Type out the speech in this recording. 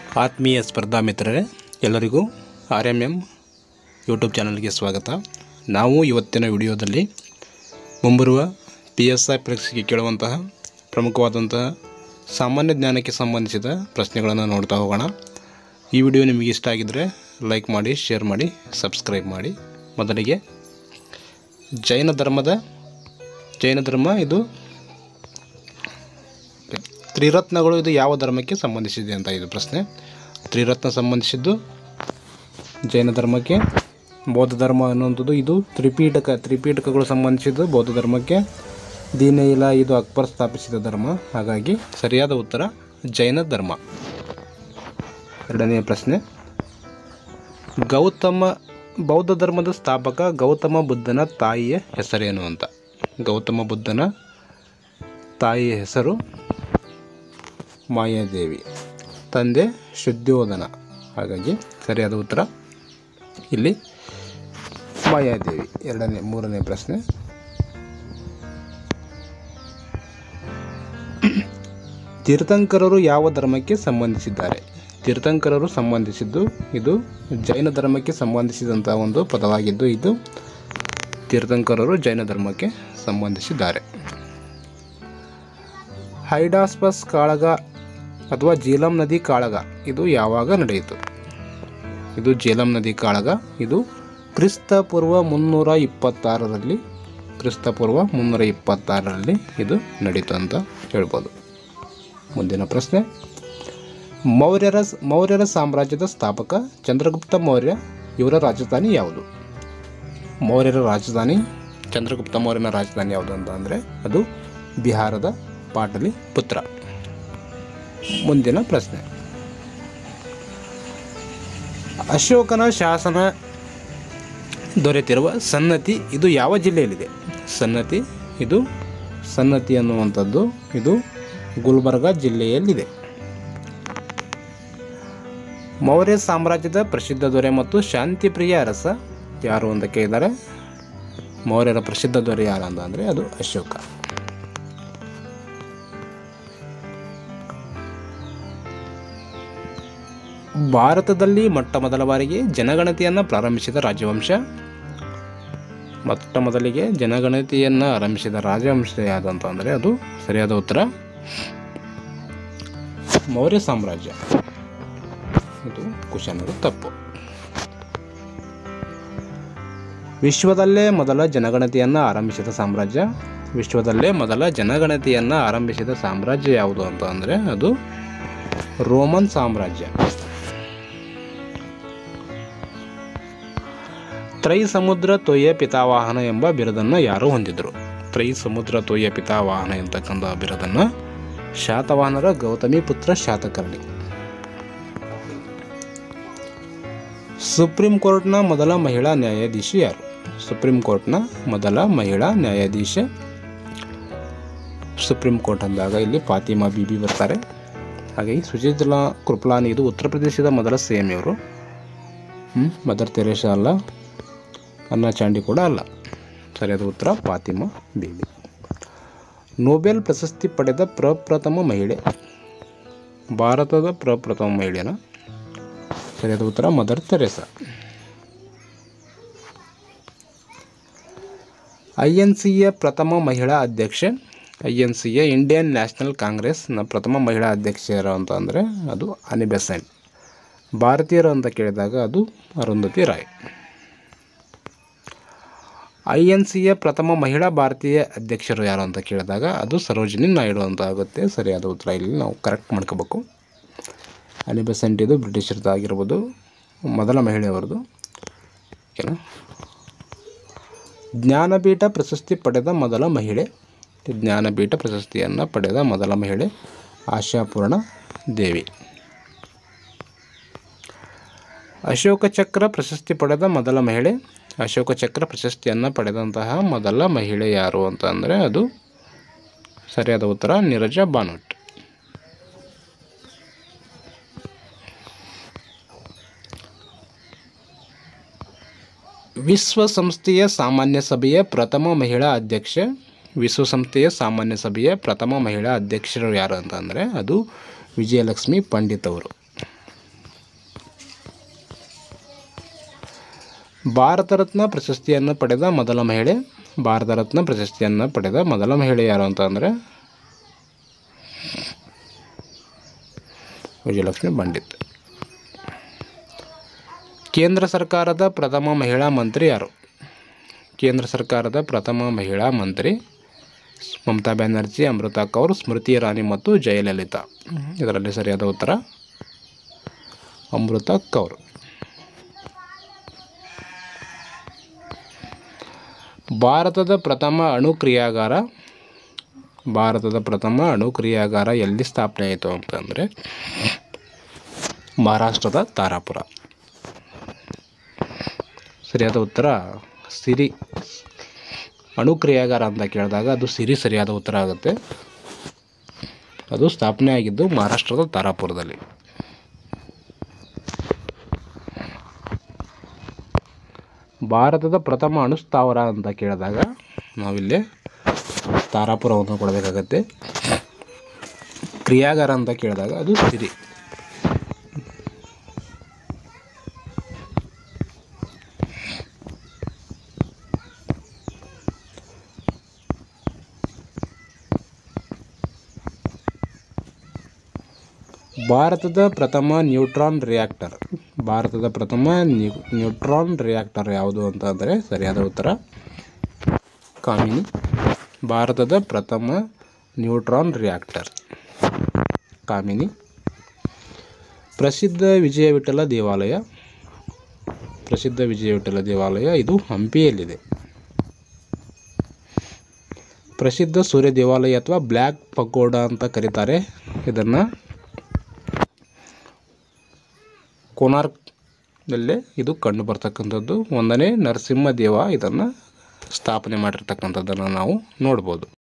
ಆತ್ಮೀಯ ಸ್ಪರ್ಧಾ ಮಿತ್ರರೇ ಎಲ್ಲರಿಗೂ ಆರ್ ಎಮ್ ಎಮ್ ಯೂಟ್ಯೂಬ್ ಚಾನಲ್ಗೆ ಸ್ವಾಗತ ನಾವು ಇವತ್ತಿನ ವಿಡಿಯೋದಲ್ಲಿ ಮುಂಬರುವ ಪಿ ಎಸ್ ಐ ಪರೀಕ್ಷೆಗೆ ಕೇಳುವಂತಹ ಪ್ರಮುಖವಾದಂತಹ ಸಾಮಾನ್ಯ ಜ್ಞಾನಕ್ಕೆ ಸಂಬಂಧಿಸಿದ ಪ್ರಶ್ನೆಗಳನ್ನು ನೋಡ್ತಾ ಹೋಗೋಣ ಈ ವಿಡಿಯೋ ನಿಮಗೆ ಇಷ್ಟ ಆಗಿದ್ದರೆ ಲೈಕ್ ಮಾಡಿ ಶೇರ್ ಮಾಡಿ ಸಬ್ಸ್ಕ್ರೈಬ್ ಮಾಡಿ ಮೊದಲಿಗೆ ಜೈನ ಧರ್ಮದ ಜೈನ ಧರ್ಮ ಇದು ತ್ರಿರತ್ನಗಳು ಇದು ಯಾವ ಧರ್ಮಕ್ಕೆ ಸಂಬಂಧಿಸಿದೆ ಅಂತ ಇದು ಪ್ರಶ್ನೆ ತ್ರಿರತ್ನ ಸಂಬಂಧಿಸಿದ್ದು ಜೈನ ಧರ್ಮಕ್ಕೆ ಬೌದ್ಧ ಧರ್ಮ ಅನ್ನುವಂಥದ್ದು ಇದು ತ್ರಿಪೀಠಕ ತ್ರಿಪೀಠಕಗಳು ಸಂಬಂಧಿಸಿದ್ದು ಬೌದ್ಧ ಧರ್ಮಕ್ಕೆ ದೀನಯಿಲ ಇದು ಅಕ್ಬರ್ ಸ್ಥಾಪಿಸಿದ ಧರ್ಮ ಹಾಗಾಗಿ ಸರಿಯಾದ ಉತ್ತರ ಜೈನ ಧರ್ಮ ಎರಡನೆಯ ಪ್ರಶ್ನೆ ಗೌತಮ ಬೌದ್ಧ ಧರ್ಮದ ಸ್ಥಾಪಕ ಗೌತಮ ಬುದ್ಧನ ತಾಯಿಯ ಹೆಸರೇನು ಅಂತ ಗೌತಮ ಬುದ್ಧನ ತಾಯಿಯ ಹೆಸರು ಮಾಯಾದೇವಿ ತಂದೆ ಶುದ್ಧೋಧನ ಹಾಗಾಗಿ ಸರಿಯಾದ ಉತ್ತರ ಇಲ್ಲಿ ಮಾಯಾದೇವಿ ಎರಡನೇ ಮೂರನೇ ಪ್ರಶ್ನೆ ತೀರ್ಥಂಕರರು ಯಾವ ಧರ್ಮಕ್ಕೆ ಸಂಬಂಧಿಸಿದ್ದಾರೆ ತೀರ್ಥಂಕರರು ಸಂಬಂಧಿಸಿದ್ದು ಇದು ಜೈನ ಧರ್ಮಕ್ಕೆ ಸಂಬಂಧಿಸಿದಂಥ ಒಂದು ಪದವಾಗಿದ್ದು ಇದು ತೀರ್ಥಂಕರರು ಜೈನ ಧರ್ಮಕ್ಕೆ ಸಂಬಂಧಿಸಿದ್ದಾರೆ ಹೈಡಾಸ್ಪಸ್ ಕಾಳಗ ಅಥವಾ ಜೀಲಂ ನದಿ ಕಾಳಗ ಇದು ಯಾವಾಗ ನಡೆಯಿತು ಇದು ಜೇಲಂ ನದಿ ಕಾಳಗ ಇದು ಕ್ರಿಸ್ತ ಪೂರ್ವ ಮುನ್ನೂರ ಇಪ್ಪತ್ತಾರರಲ್ಲಿ ಕ್ರಿಸ್ತ ಪೂರ್ವ ಮುನ್ನೂರ ಇಪ್ಪತ್ತಾರರಲ್ಲಿ ಇದು ನಡೀತು ಅಂತ ಹೇಳ್ಬೋದು ಮುಂದಿನ ಪ್ರಶ್ನೆ ಮೌರ್ಯರ ಮೌರ್ಯರ ಸಾಮ್ರಾಜ್ಯದ ಸ್ಥಾಪಕ ಚಂದ್ರಗುಪ್ತ ಮೌರ್ಯ ಇವರ ರಾಜಧಾನಿ ಯಾವುದು ಮೌರ್ಯರ ರಾಜಧಾನಿ ಚಂದ್ರಗುಪ್ತ ಮೌರ್ಯನ ರಾಜಧಾನಿ ಯಾವುದು ಅಂತ ಅಂದರೆ ಅದು ಬಿಹಾರದ ಪಾಟಲಿ ಪುತ್ರ ಮುಂದಿನ ಪ್ರಶ್ನೆ ಅಶೋಕನ ಶಾಸನ ದೊರೆತಿರುವ ಸನ್ನತಿ ಇದು ಯಾವ ಜಿಲ್ಲೆಯಲ್ಲಿದೆ ಸನ್ನತಿ ಇದು ಸನ್ನತಿ ಅನ್ನುವಂಥದ್ದು ಇದು ಗುಲ್ಬರ್ಗ ಜಿಲ್ಲೆಯಲ್ಲಿದೆ ಮೌರ್ಯ ಸಾಮ್ರಾಜ್ಯದ ಪ್ರಸಿದ್ಧ ದೊರೆ ಮತ್ತು ಶಾಂತಿಪ್ರಿಯ ಅರಸ ಯಾರು ಅಂತ ಕೇಳಿದ್ದಾರೆ ಮೌರ್ಯರ ಪ್ರಸಿದ್ಧ ದೊರೆ ಯಾರು ಅಂತ ಅಂದರೆ ಅದು ಅಶೋಕ ಭಾರತದಲ್ಲಿ ಮೊಟ್ಟ ಮೊದಲ ಬಾರಿಗೆ ಜನಗಣತಿಯನ್ನು ಪ್ರಾರಂಭಿಸಿದ ರಾಜವಂಶ ಮೊಟ್ಟ ಮೊದಲಿಗೆ ಜನಗಣತಿಯನ್ನು ಆರಂಭಿಸಿದ ರಾಜವಂಶ ಯಾವುದಂತ ಅಂದರೆ ಅದು ಸರಿಯಾದ ಉತ್ತರ ಮೌರ್ಯ ಸಾಮ್ರಾಜ್ಯ ಇದು ಕುಶನರು ತಪ್ಪು ವಿಶ್ವದಲ್ಲೇ ಮೊದಲ ಜನಗಣತಿಯನ್ನು ಆರಂಭಿಸಿದ ಸಾಮ್ರಾಜ್ಯ ವಿಶ್ವದಲ್ಲೇ ಮೊದಲ ಜನಗಣತಿಯನ್ನು ಆರಂಭಿಸಿದ ಸಾಮ್ರಾಜ್ಯ ಯಾವುದು ಅಂತ ಅಂದರೆ ಅದು ರೋಮನ್ ಸಾಮ್ರಾಜ್ಯ ತ್ರೈ ಸಮುದ್ರ ತೊಯ್ಯ ಪಿತಾವಾಹನ ಎಂಬ ಬಿರುದನ್ನು ಯಾರು ಹೊಂದಿದ್ರು ತ್ರೈ ಸಮುದ್ರ ತೊಯ್ಯ ಪಿತಾವಾಹನ ಎಂತಕ್ಕಂಥ ಬಿರುದನ್ನು ಶಾತವಾಹನರ ಗೌತಮಿ ಪುತ್ರ ಶಾತಕರ್ಣಿ ಸುಪ್ರೀಂ ಕೋರ್ಟ್ನ ಮೊದಲ ಮಹಿಳಾ ನ್ಯಾಯಾಧೀಶಿ ಯಾರು ಸುಪ್ರೀಂ ಕೋರ್ಟ್ನ ಮೊದಲ ಮಹಿಳಾ ನ್ಯಾಯಾಧೀಶ ಸುಪ್ರೀಂ ಕೋರ್ಟ್ ಅಂದಾಗ ಇಲ್ಲಿ ಫಾತಿಮಾ ಬಿಬಿ ಬರ್ತಾರೆ ಹಾಗಾಗಿ ಸುಜಿತ್ಲಾ ಕೃಪಲಾನಿ ಇದು ಉತ್ತರ ಪ್ರದೇಶದ ಮೊದಲ ಸಿ ಎಂ ಇವರು ಮದರ್ ತೆರೇಸಾ ಅಲ್ಲ ಅನ್ನ ಚಾಂಡಿ ಕೂಡ ಅಲ್ಲ ಸರಿಯಾದ ಉತ್ತರ ಫಾತಿಮಾ ಬೀಬಿ ನೊಬೆಲ್ ಪ್ರಶಸ್ತಿ ಪಡೆದ ಪ್ರಪ್ರಥಮ ಮಹಿಳೆ ಭಾರತದ ಪ್ರಪ್ರಥಮ ಮಹಿಳೆನ ಸರಿಯಾದ ಉತ್ತರ ಮದರ್ ತೆರೇಸಾ ಐ ಎನ್ ಸಿಯ ಪ್ರಥಮ ಮಹಿಳಾ ಅಧ್ಯಕ್ಷೆ ಐ ಎನ್ ಸಿಯ ಇಂಡಿಯನ್ ನ್ಯಾಷನಲ್ ಕಾಂಗ್ರೆಸ್ನ ಪ್ರಥಮ ಮಹಿಳಾ ಅಧ್ಯಕ್ಷರು ಅಂತ ಅಂದರೆ ಅದು ಅನಿ ಬೆಸೆಂಟ್ ಭಾರತೀಯರು ಅಂತ ಕೇಳಿದಾಗ ಅದು ಅರುಂಧತಿ ರಾಯ್ ಐ ಎನ್ ಸಿಯ ಪ್ರಥಮ ಮಹಿಳಾ ಭಾರತೀಯ ಅಧ್ಯಕ್ಷರು ಯಾರು ಅಂತ ಕೇಳಿದಾಗ ಅದು ಸರೋಜಿನಿ ನಾಯ್ಡು ಅಂತ ಆಗುತ್ತೆ ಸರಿಯಾದ ಉತ್ತರ ಇಲ್ಲಿ ನಾವು ಕರೆಕ್ಟ್ ಮಾಡ್ಕೋಬೇಕು ಅನಿ ಬೆಸೆಂಟ್ ಇದು ಬ್ರಿಟಿಷರದ್ದು ಆಗಿರ್ಬೋದು ಮೊದಲ ಮಹಿಳೆಯವರದು ಓಕೆನಾ ಜ್ಞಾನಪೀಠ ಪ್ರಶಸ್ತಿ ಪಡೆದ ಮೊದಲ ಮಹಿಳೆ ಜ್ಞಾನಪೀಠ ಪ್ರಶಸ್ತಿಯನ್ನು ಪಡೆದ ಮೊದಲ ಮಹಿಳೆ ಆಶಾಪೂರ್ಣ ದೇವಿ ಅಶೋಕ ಚಕ್ರ ಪ್ರಶಸ್ತಿ ಪಡೆದ ಮೊದಲ ಮಹಿಳೆ ಅಶೋಕ ಚಕ್ರ ಪ್ರಶಸ್ತಿಯನ್ನು ಪಡೆದಂತಹ ಮೊದಲ ಮಹಿಳೆ ಯಾರು ಅಂತ ಅಂದರೆ ಅದು ಸರಿಯಾದ ಉತ್ತರ ನೀರಜ ಬಾನೋಟ್ ವಿಶ್ವಸಂಸ್ಥೆಯ ಸಾಮಾನ್ಯ ಸಭೆಯ ಪ್ರಥಮ ಮಹಿಳಾ ಅಧ್ಯಕ್ಷ ವಿಶ್ವಸಂಸ್ಥೆಯ ಸಾಮಾನ್ಯ ಸಭೆಯ ಪ್ರಥಮ ಮಹಿಳಾ ಅಧ್ಯಕ್ಷರು ಯಾರು ಅಂತ ಅಂದರೆ ಅದು ವಿಜಯಲಕ್ಷ್ಮಿ ಪಂಡಿತ್ ಅವರು ಭಾರತ ರತ್ನ ಪ್ರಶಸ್ತಿಯನ್ನು ಪಡೆದ ಮೊದಲ ಮಹಿಳೆ ಭಾರತ ರತ್ನ ಪ್ರಶಸ್ತಿಯನ್ನು ಪಡೆದ ಮೊದಲ ಮಹಿಳೆ ಯಾರು ಅಂತ ಅಂದರೆ ವಿಜಯಲಕ್ಷ್ಮಿ ಪಂಡಿತ್ ಕೇಂದ್ರ ಸರ್ಕಾರದ ಪ್ರಥಮ ಮಹಿಳಾ ಮಂತ್ರಿ ಯಾರು ಕೇಂದ್ರ ಸರ್ಕಾರದ ಪ್ರಥಮ ಮಹಿಳಾ ಮಂತ್ರಿ ಮಮತಾ ಬ್ಯಾನರ್ಜಿ ಅಮೃತಾ ಕೌರ್ ಸ್ಮೃತಿ ಇರಾನಿ ಮತ್ತು ಜಯಲಲಿತಾ ಇದರಲ್ಲಿ ಸರಿಯಾದ ಉತ್ತರ ಅಮೃತ ಕೌರ್ ಭಾರತದ ಪ್ರಥಮ ಅಣು ಕ್ರಿಯಾಗಾರ ಭಾರತದ ಪ್ರಥಮ ಅಣು ಕ್ರಿಯಾಗಾರ ಎಲ್ಲಿ ಸ್ಥಾಪನೆ ಆಯಿತು ಅಂತಂದರೆ ಮಹಾರಾಷ್ಟ್ರದ ತಾರಾಪುರ ಸರಿಯಾದ ಉತ್ತರ ಸಿರಿ ಅಣು ಕ್ರಿಯಾಗಾರ ಅಂತ ಕೇಳಿದಾಗ ಅದು ಸಿರಿ ಸರಿಯಾದ ಉತ್ತರ ಆಗುತ್ತೆ ಅದು ಸ್ಥಾಪನೆ ಆಗಿದ್ದು ಮಹಾರಾಷ್ಟ್ರದ ತಾರಾಪುರದಲ್ಲಿ ಭಾರತದ ಪ್ರಥಮ ಅಣುಸ್ಥಾವರ ಅಂತ ಕೇಳಿದಾಗ ನಾವಿಲ್ಲಿ ತಾರಾಪುರವನ್ನು ಕೊಡಬೇಕಾಗತ್ತೆ ಕ್ರಿಯಾಗಾರ ಅಂತ ಕೇಳಿದಾಗ ಅದು ಸಿರಿ ಭಾರತದ ಪ್ರಥಮ ನ್ಯೂಟ್ರಾನ್ ರಿಯಾಕ್ಟರ್ ಭಾರತದ ಪ್ರಥಮ ನ್ಯೂ ನ್ಯೂಟ್ರಾನ್ ರಿಯಾಕ್ಟರ್ ಯಾವುದು ಅಂತ ಅಂದರೆ ಸರಿಯಾದ ಉತ್ತರ ಕಾಮಿನಿ ಭಾರತದ ಪ್ರಥಮ ನ್ಯೂಟ್ರಾನ್ ರಿಯಾಕ್ಟರ್ ಕಾಮಿನಿ ಪ್ರಸಿದ್ಧ ವಿಜಯ ವಿಠಲ ದೇವಾಲಯ ಪ್ರಸಿದ್ಧ ವಿಜಯ ವಿಠಲ ದೇವಾಲಯ ಇದು ಹಂಪಿಯಲ್ಲಿದೆ ಪ್ರಸಿದ್ಧ ಸೂರ್ಯ ದೇವಾಲಯ ಅಥವಾ ಬ್ಲ್ಯಾಕ್ ಪಗೋಡ ಅಂತ ಕರೀತಾರೆ ಇದನ್ನು ಕೋನಾರ್ಕ್ನಲ್ಲೇ ಇದು ಕಂಡು ಬರ್ತಕ್ಕಂಥದ್ದು ಒಂದನೇ ನರಸಿಂಹ ದೇವ ಇದನ್ನು ಸ್ಥಾಪನೆ ಮಾಡಿರ್ತಕ್ಕಂಥದ್ದನ್ನು ನಾವು ನೋಡ್ಬೋದು